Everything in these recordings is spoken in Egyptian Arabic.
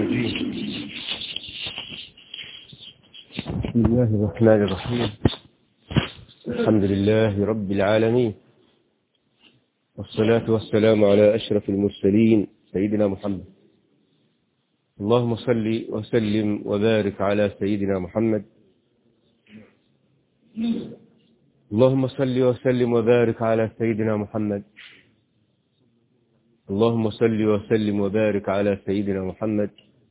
الرجيم بسم الله الرحمن الرحيم الحمد لله رب العالمين والصلاة والسلام على أشرف المرسلين سيدنا محمد اللهم صل وسلم وبارك على سيدنا محمد اللهم صل وسلم وبارك على سيدنا محمد اللهم صل وسلم وبارك على سيدنا محمد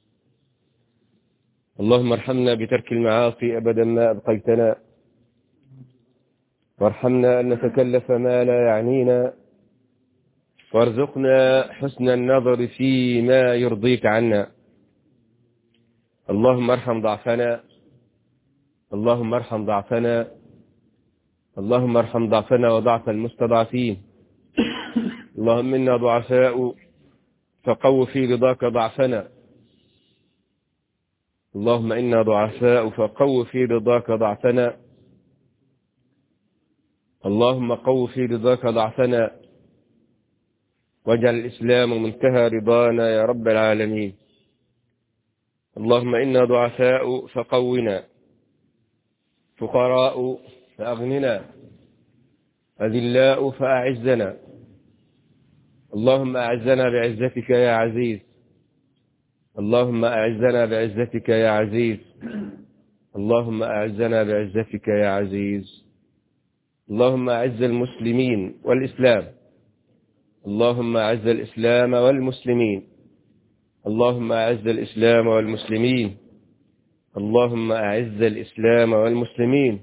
اللهم ارحمنا بترك المعاصي أبدا ما أبقيتنا وارحمنا أن نتكلف ما لا يعنينا وارزقنا حسن النظر فيما يرضيك عنا اللهم ارحم ضعفنا اللهم ارحم ضعفنا اللهم ارحم ضعفنا وضعف المستضعفين اللهم إنا ضعفاء فقو في رضاك ضعفنا اللهم إنا ضعفاء فقو في رضاك ضعفنا اللهم قو في رضاك ضعفنا واجعل الإسلام منتهى رضانا يا رب العالمين اللهم إنا ضعفاء فقونا فقراء فأغننا أذلاء فأعزنا اللهم أعزنا بعزتك يا عزيز اللهم أعزنا بعزتك يا عزيز اللهم أعزنا بعزتك يا عزيز اللهم أعز المسلمين والإسلام اللهم أعز الإسلام والمسلمين اللهم أعز الإسلام والمسلمين اللهم أعز الإسلام والمسلمين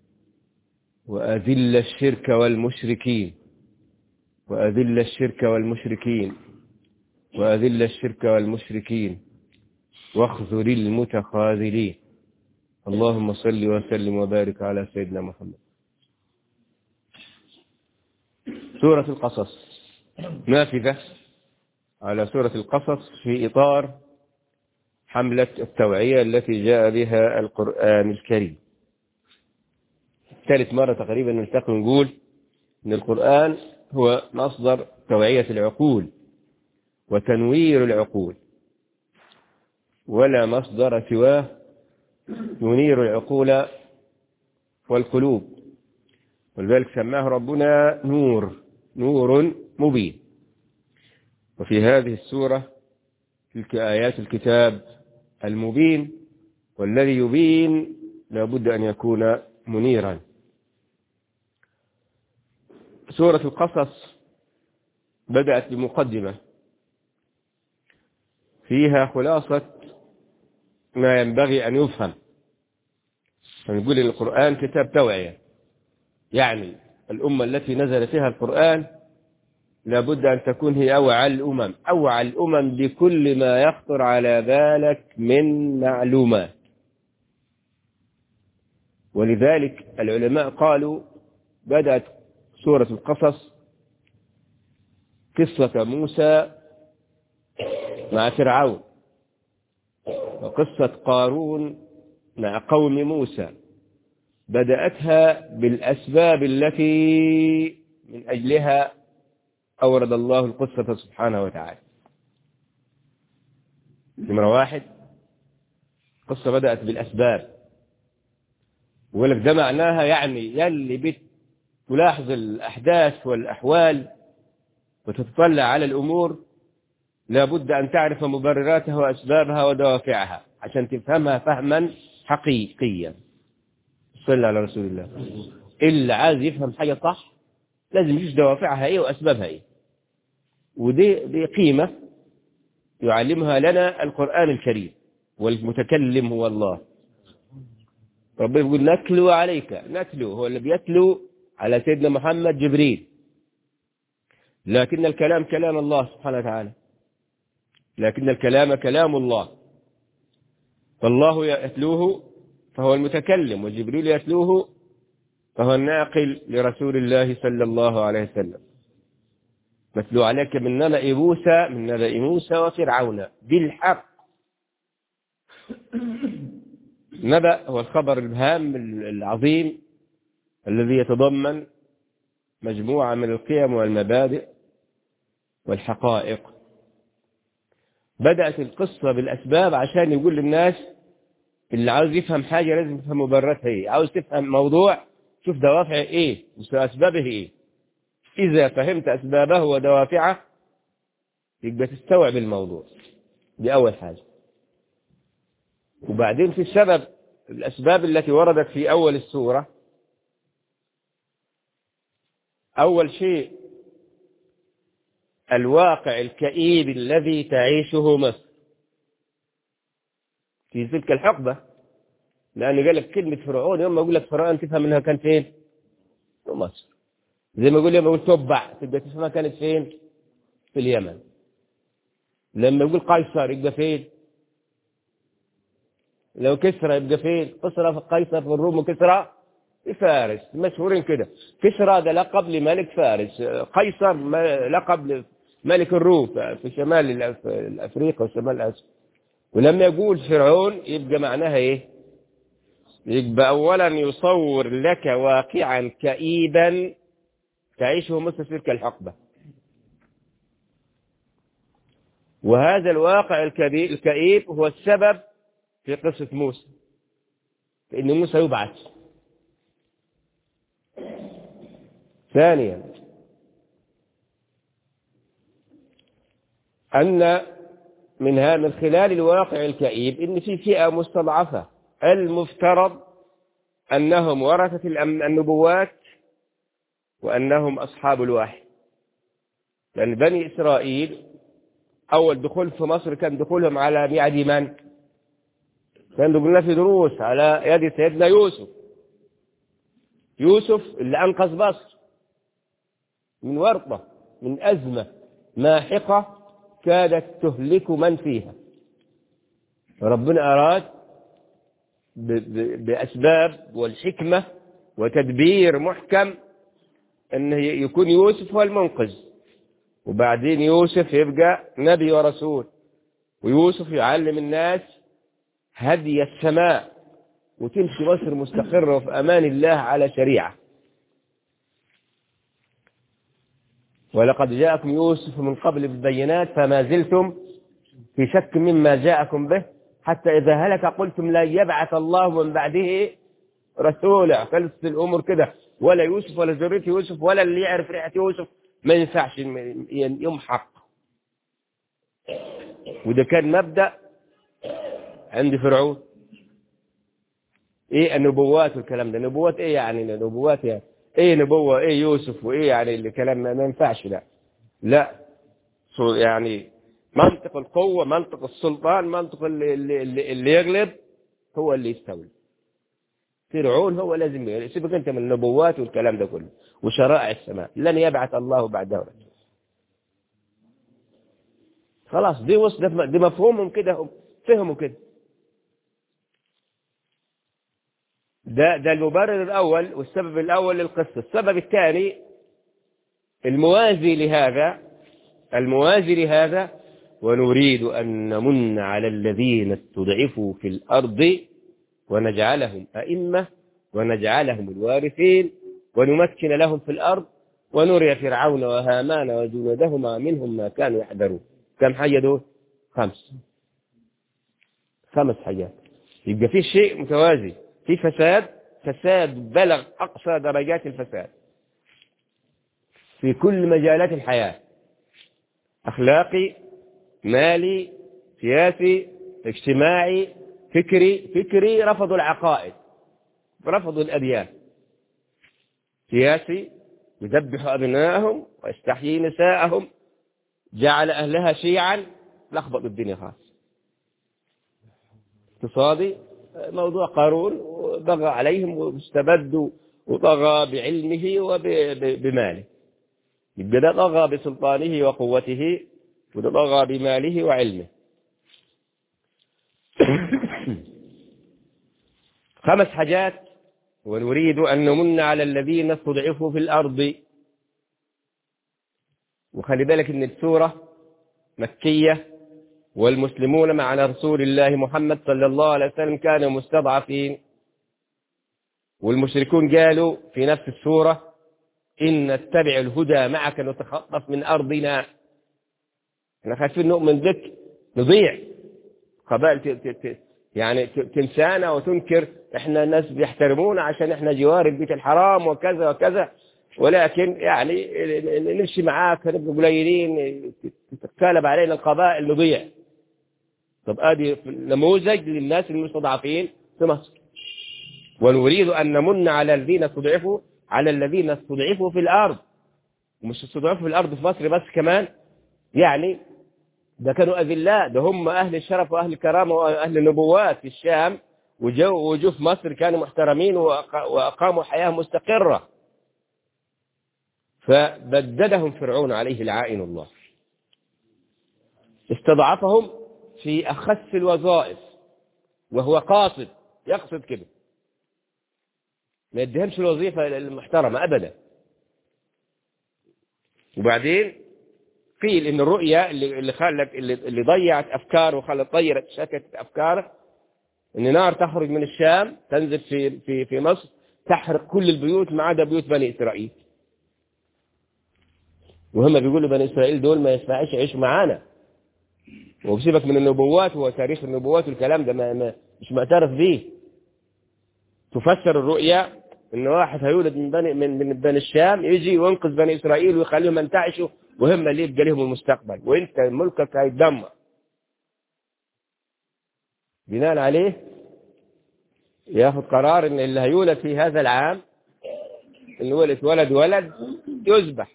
وأذل الشرك والمشركين وأذل الشرك والمشركين وأذل الشرك والمشركين واخذل المتخاذلين اللهم صل وسلم وبارك على سيدنا محمد سورة القصص نافذة على سورة القصص في إطار حملة التوعية التي جاء بها القرآن الكريم ثالث مرة تقريبا نلتقي ونقول أن القرآن هو مصدر توعية العقول وتنوير العقول ولا مصدر سواه ينير العقول والقلوب ولذلك سماه ربنا نور نور مبين وفي هذه السورة تلك آيات الكتاب المبين والذي يبين لابد أن يكون منيرا سورة القصص بدأت بمقدمة فيها خلاصة ما ينبغي أن يفهم فنقول إن القرآن كتاب توعية يعني الأمة التي نزل فيها القرآن لابد أن تكون هي أوعى الأمم أوعى الأمم بكل ما يخطر على بالك من معلومات ولذلك العلماء قالوا بدأت سورة القصص قصة موسى مع فرعون وقصة قارون مع قوم موسى بدأتها بالأسباب التي من أجلها أورد الله القصة سبحانه وتعالى نمرة واحد قصة بدأت بالأسباب ولك ده معناها يعني يلي بت تلاحظ الأحداث والأحوال وتتطلع على الأمور لابد أن تعرف مبرراتها وأسبابها ودوافعها عشان تفهمها فهما حقيقيا صلى على رسول الله اللي عايز يفهم حاجة صح لازم يشوف دوافعها ايه وأسبابها ايه ودي دي قيمة يعلمها لنا القرآن الكريم والمتكلم هو الله ربنا يقول نتلو عليك نتلو هو اللي بيتلو على سيدنا محمد جبريل لكن الكلام كلام الله سبحانه وتعالى لكن الكلام كلام الله فالله يتلوه فهو المتكلم وجبريل يتلوه فهو الناقل لرسول الله صلى الله عليه وسلم نتلو عليك من نبأ موسى من نبأ موسى وفرعون بالحق نبأ هو الخبر الهام العظيم الذي يتضمن مجموعة من القيم والمبادئ والحقائق بدأت القصة بالأسباب عشان يقول للناس اللي عاوز يفهم حاجة لازم يفهم مبرراتها ايه عاوز تفهم موضوع شوف دوافعه ايه وأسبابه ايه إذا فهمت أسبابه ودوافعه يبقى تستوعب الموضوع دي أول حاجة وبعدين في السبب الأسباب التي وردت في أول السورة أول شيء الواقع الكئيب الذي تعيشه مصر في تلك الحقبة لأن قال لك كلمة فرعون يوم ما أقول لك فرعون تفهم منها كان فين في مصر زي ما يقول يوم يقول تبع تبقى تفهمها كانت فين في اليمن لما يقول قيصر يبقى فين لو كسرى يبقى فين كسرى في قيصر في الروم وكسرى في فارس مشهورين كده كسرى ده لقب لملك فارس قيصر لقب لملك الروم في شمال افريقيا وشمال اسيا ولما يقول فرعون يبقى معناها ايه يبقى اولا يصور لك واقعا كئيبا تعيشه مثل تلك الحقبه وهذا الواقع الكئيب هو السبب في قصة موسى فإن موسى يبعث ثانيا أن منها من خلال الواقع الكئيب إن في فئة مستضعفة المفترض أنهم ورثة النبوات وأنهم أصحاب الوحي لأن بني إسرائيل أول دخول في مصر كان دخولهم على يد من؟ كان دخولنا في دروس على يد سيدنا يوسف يوسف اللي أنقذ مصر من ورطة من أزمة ماحقة كادت تهلك من فيها فربنا أراد بأسباب والحكمة وتدبير محكم أن يكون يوسف هو المنقذ وبعدين يوسف يبقى نبي ورسول ويوسف يعلم الناس هدي السماء وتمشي مصر مستقرة في أمان الله على شريعة ولقد جاءكم يوسف من قبل بالبينات فما زلتم في شك مما جاءكم به حتى إذا هلك قلتم لا يبعث الله من بعده رسولا خلصت الأمور كده ولا يوسف ولا ذرية يوسف ولا اللي يعرف ريحة يوسف ما ينفعش يمحق وده كان مبدأ عند فرعون ايه النبوات والكلام ده نبوات ايه يعني نبوات يعني ايه نبوة ايه يوسف وايه يعني الكلام ما ينفعش لا لا يعني منطق القوة منطق السلطان منطق اللي, اللي, اللي يغلب هو اللي يستولي فرعون هو لازم سيبك انت من النبوات والكلام ده كله وشرائع السماء لن يبعث الله بعده رسول خلاص دي وصل دي مفهومهم كده هم فهموا كده ده ده المبرر الأول والسبب الأول للقصة السبب الثاني الموازي لهذا الموازي لهذا ونريد أن نمن على الذين استضعفوا في الأرض ونجعلهم أئمة ونجعلهم الوارثين ونمكن لهم في الأرض ونري فرعون وهامان وجنودهما منهم ما كانوا يحذرون كم حاجة دول خمس خمس حاجات يبقى في شيء متوازي في فساد فساد بلغ أقصى درجات الفساد في كل مجالات الحياة أخلاقي مالي سياسي اجتماعي فكري فكري رفضوا العقائد رفضوا الأديان سياسي يذبح أبنائهم ويستحيي نساءهم جعل أهلها شيعا لخبط الدنيا خالص اقتصادي موضوع قارون وبغى عليهم واستبدوا وطغى بعلمه وبماله يبقى ده طغى بسلطانه وقوته وده طغى بماله وعلمه خمس حاجات ونريد أن نمن على الذين استضعفوا في الأرض وخلي بالك ان السورة مكية والمسلمون مع رسول الله محمد صلى الله عليه وسلم كانوا مستضعفين والمشركون قالوا في نفس السورة إن نتبع الهدى معك نتخطف من أرضنا احنا خايفين نؤمن بك نضيع قبائل ت... ت... ت... يعني ت... تنسانا وتنكر احنا ناس بيحترمونا عشان احنا جوار البيت الحرام وكذا وكذا ولكن يعني نمشي معاك نبقى قليلين تتكالب علينا القبائل نضيع طب ادي نموذج للناس المستضعفين في مصر ونريد ان نمن على الذين استضعفوا على الذين استضعفوا في الارض ومش استضعفوا في الارض في مصر بس كمان يعني ده كانوا اذلاء ده هم اهل الشرف واهل الكرامه واهل النبوات في الشام وجو وجو في مصر كانوا محترمين واقاموا حياه مستقره فبددهم فرعون عليه العائن الله استضعفهم في أخس الوظائف وهو قاصد يقصد كده ما يديهمش الوظيفة المحترمة أبدا وبعدين قيل ان الرؤية اللي اللي خلت اللي, اللي ضيعت افكاره وخلت طيرت شتت افكاره ان نار تخرج من الشام تنزل في في في مصر تحرق كل البيوت ما عدا بيوت بني اسرائيل وهم بيقولوا بني اسرائيل دول ما ينفعش يعيشوا معانا وبسيبك من النبوات وتاريخ النبوات والكلام ده ما ما مش معترف به تفسر الرؤيا ان واحد هيولد من بني من, من بني الشام يجي وينقذ بني اسرائيل ويخليهم ينتعشوا وهم اللي يبقى لهم المستقبل وانت ملكك هيتدمر بناء عليه ياخذ قرار ان اللي هيولد في هذا العام ان ولد ولد ولد يذبح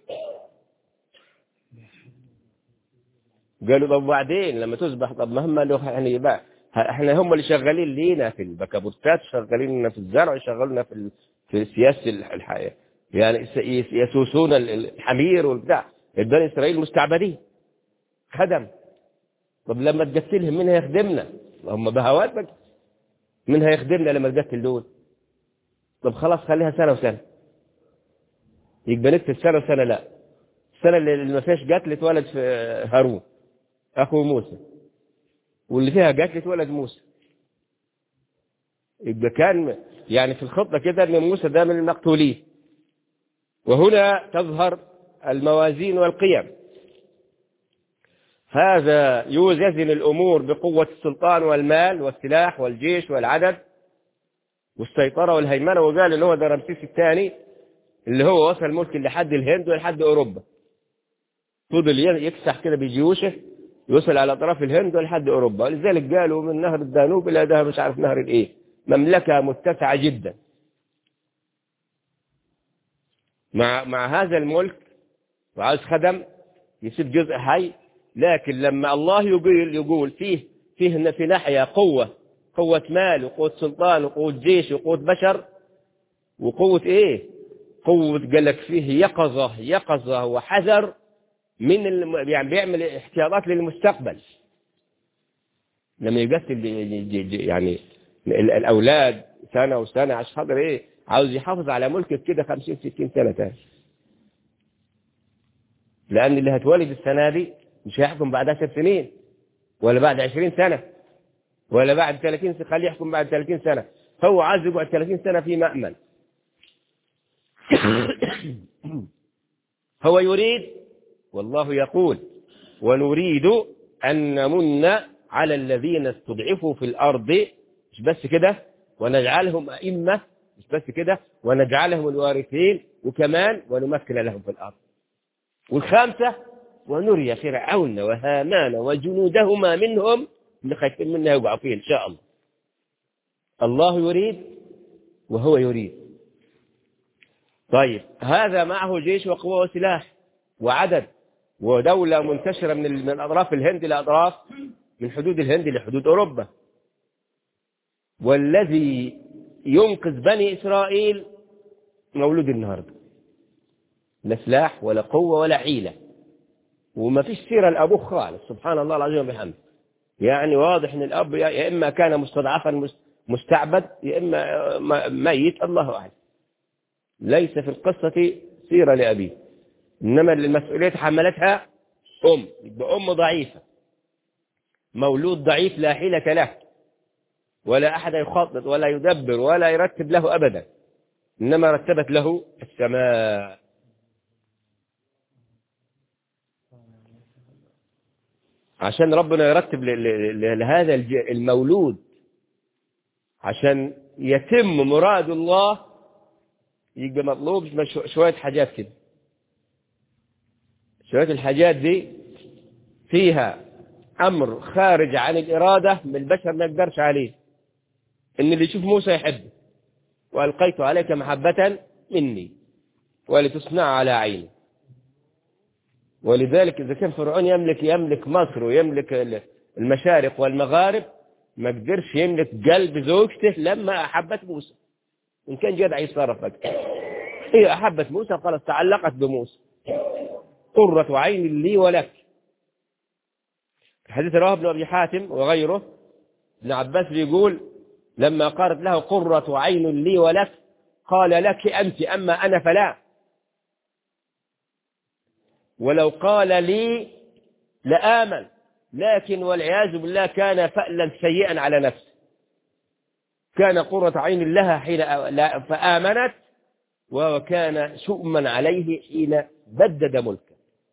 قالوا طب وبعدين لما تذبح طب مهما له يعني بقى احنا هم اللي شغالين لينا في البكابوتات شغالين لنا في الزرع شغالنا في ال... في سياسه الحياه يعني يسوسون الحمير والبتاع بني اسرائيل مستعبدين خدم طب لما تقتلهم مين هيخدمنا هم بهوات بك مين هيخدمنا لما تقتل دول طب خلاص خليها سنه وسنه يبقى نكتب سنه وسنه لا السنه اللي ما فيهاش قتل اتولد في هارون اخو موسى واللي فيها قتل اتولد موسى يبقى كان يعني في الخطه كده ان موسى ده من المقتولين وهنا تظهر الموازين والقيم هذا يوزن الامور بقوه السلطان والمال والسلاح والجيش والعدد والسيطره والهيمنه وقال ان هو ده رمسيس الثاني اللي هو وصل ملك لحد الهند ولحد اوروبا فضل يكسح كده بجيوشه يوصل على اطراف الهند ولحد اوروبا لذلك قالوا من نهر الدانوب الى ده مش عارف نهر الايه مملكه متسعه جدا مع مع هذا الملك وعاوز خدم يسيب جزء حي لكن لما الله يقول يقول فيه فيه في ناحيه قوه قوه مال وقوه سلطان وقوه جيش وقوه بشر وقوه ايه قوه قال لك فيه يقظه يقظه وحذر من الم... يعني بيعمل احتياطات للمستقبل لما يقتل يعني الاولاد سنه وسنه عشان خاطر ايه عاوز يحافظ على ملكه كده 50 60 سنه تاني لان اللي هتولد السنه دي مش هيحكم بعد 10 سنين ولا بعد 20 سنه ولا بعد 30 سنه خليه يحكم بعد 30 سنه هو عايز يقعد 30 سنه في مأمن هو يريد والله يقول ونريد أن نمن على الذين استضعفوا في الأرض مش بس كده ونجعلهم أئمة مش بس كده ونجعلهم الوارثين وكمان ونمكن لهم في الأرض والخامسة ونري فرعون وهامان وجنودهما منهم اللي خايفين منها يوقعوا فيه إن شاء الله الله يريد وهو يريد طيب هذا معه جيش وقوة وسلاح وعدد ودولة منتشرة من من أطراف الهند لأطراف من حدود الهند لحدود أوروبا والذي ينقذ بني إسرائيل مولود النهاردة لا سلاح ولا قوة ولا حيلة وما فيش سيرة لأبوه خالص سبحان الله العظيم وبحمده يعني واضح ان الاب يا اما كان مستضعفا مستعبد يا اما ميت الله اعلم ليس في القصه سيره لابيه انما المسؤوليه حملتها ام يبقى ام ضعيفه مولود ضعيف لا حيله له ولا احد يخطط ولا يدبر ولا يرتب له ابدا انما رتبت له السماء عشان ربنا يرتب لهذا المولود عشان يتم مراد الله يبقى مطلوب شوية حاجات كده شوية الحاجات دي فيها أمر خارج عن الإرادة من البشر ما يقدرش عليه إن اللي يشوف موسى يحبه وألقيت عليك محبة مني ولتصنع على عيني ولذلك إذا كان فرعون يملك يملك مصر ويملك المشارق والمغارب ما قدرش يملك قلب زوجته لما أحبت موسى إن كان جدع يتصرف هي أحبت موسى قالت تعلقت بموسى قرة عين لي ولك الحديث رواه ابن أبي حاتم وغيره ابن عباس بيقول لما قالت له قرة عين لي ولك قال لك أنت أما أنا فلا ولو قال لي لآمن لكن والعياذ بالله كان فألا سيئا على نفسه كان قرة عين لها حين فآمنت وكان شؤما عليه حين بدد ملكه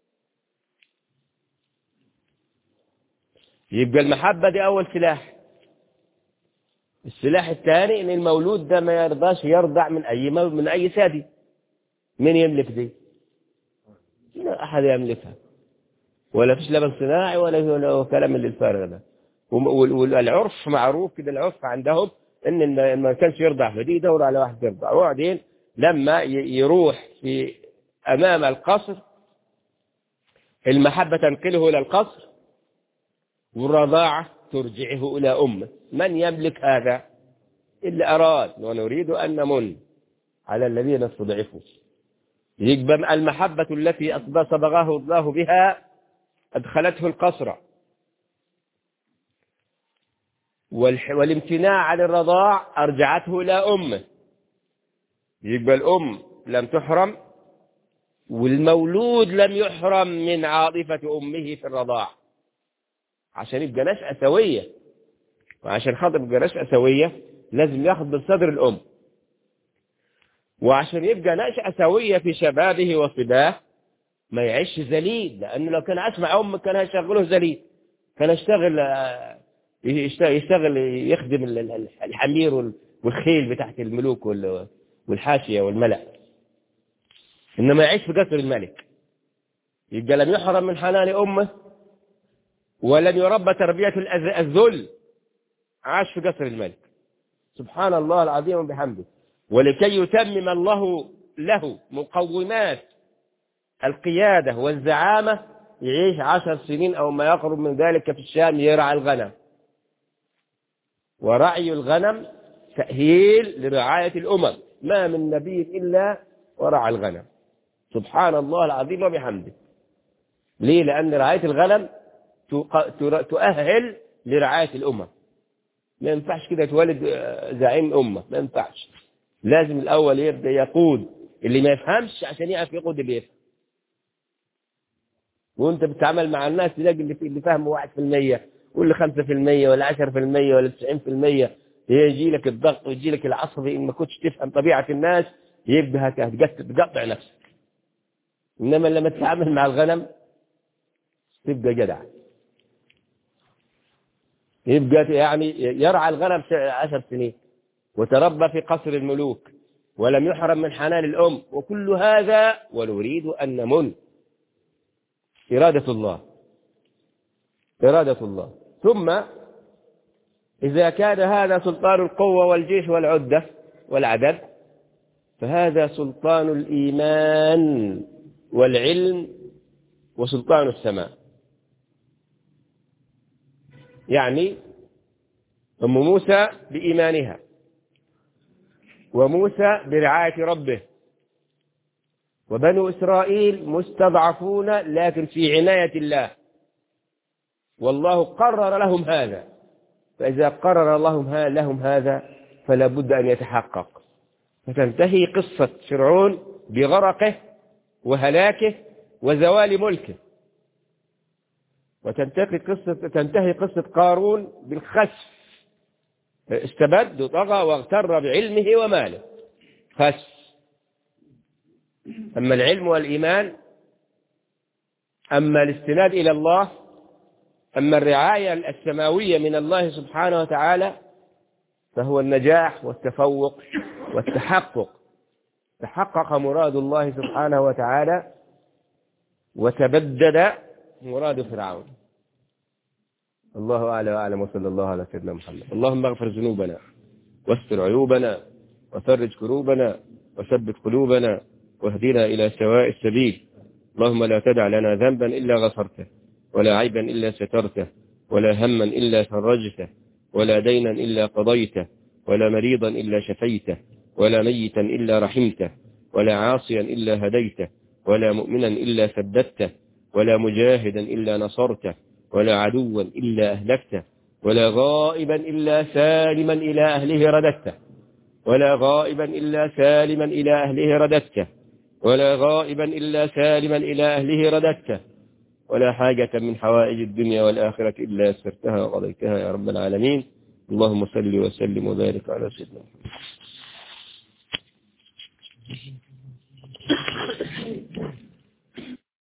يبقى المحبة دي أول سلاح السلاح الثاني ان المولود ده ما يرضاش يرضع من اي من اي ثدي من يملك دي لا احد يملكها ولا فيش لبن صناعي ولا ولا كلام اللي الفارغ ده والعرف معروف كده العرف عندهم ان ما كانش يرضع فدي يدور على واحد يرضع وبعدين لما يروح في امام القصر المحبة تنقله الى القصر والرضاعة ترجعه إلى أمه من يملك هذا إلا أراد ونريد أن نمن على الذين استضعفوا يقبل المحبة التي صبغاه الله بها أدخلته القصر والامتناع عن الرضاع أرجعته إلى أمه يبقى الأم لم تحرم والمولود لم يحرم من عاطفة أمه في الرضاع عشان يبقى نشأة سوية وعشان خاطر يبقى نشأة سوية لازم ياخد من صدر الأم وعشان يبقى نشأة سوية في شبابه وصباه ما يعيش ذليل لأنه لو كان عاش مع أمه كان هيشغله ذليل كان يشتغل يشتغل يخدم الحمير والخيل بتاعت الملوك والحاشية والملأ إنما يعيش في قصر الملك يبقى لم يحرم من حنان أمه ولم يربى تربية الذل عاش في قصر الملك سبحان الله العظيم وبحمده ولكي يتمم الله له مقومات القيادة والزعامة يعيش عشر سنين أو ما يقرب من ذلك في الشام يرعى الغنم ورعي الغنم تأهيل لرعاية الأمم ما من نبي إلا ورعى الغنم سبحان الله العظيم وبحمده ليه لأن رعاية الغنم تؤهل لرعاية الأمة ما ينفعش كده تولد زعيم أمة ما ينفعش لازم الأول يبدأ يقود اللي ما يفهمش عشان يعرف يقود اللي يفهم وانت بتتعامل مع الناس تلاقي اللي اللي فاهمه واحد في المية واللي خمسة في المية ولا عشر في المية ولا تسعين في المية يجي لك الضغط ويجي لك العصبي إن ما كنتش تفهم طبيعة الناس يبقى هتقطع نفسك إنما لما تتعامل مع الغنم تبقى جدع يبقى يعني يرعى الغنم عشر سنين وتربى في قصر الملوك ولم يحرم من حنان الأم وكل هذا ونريد أن نمن إرادة الله إرادة الله ثم إذا كان هذا سلطان القوة والجيش والعدة والعدد فهذا سلطان الإيمان والعلم وسلطان السماء يعني أم موسى بإيمانها وموسى برعاية ربه وبنو إسرائيل مستضعفون لكن في عناية الله والله قرر لهم هذا فإذا قرر لهم لهم هذا فلا بد أن يتحقق فتنتهي قصة فرعون بغرقه وهلاكه وزوال ملكه وتنتهي قصة تنتهي قصة قارون بالخسف استبد وطغى واغتر بعلمه وماله خسف أما العلم والإيمان أما الاستناد إلى الله أما الرعاية السماوية من الله سبحانه وتعالى فهو النجاح والتفوق والتحقق تحقق مراد الله سبحانه وتعالى وتبدد مراد فرعون الله أعلى وأعلم وصلى الله على سيدنا محمد اللهم اغفر ذنوبنا واستر عيوبنا وفرج كروبنا وثبت قلوبنا واهدنا إلى سواء السبيل اللهم لا تدع لنا ذنبا إلا غفرته ولا عيبا إلا سترته ولا هما إلا فرجته ولا دينا إلا قضيته ولا مريضا إلا شفيته ولا ميتا إلا رحمته ولا عاصيا إلا هديته ولا مؤمنا إلا ثبته ولا مجاهدا إلا نصرته ولا عدوا إلا أهلكته ولا غائبا إلا سالما إلى أهله رددته ولا غائبا إلا سالما إلى أهله رددته ولا غائبا إلا سالما إلى أهله رددته ولا حاجة من حوائج الدنيا والآخرة إلا يسرتها وقضيتها يا رب العالمين اللهم صل وسلم وبارك على سيدنا محمد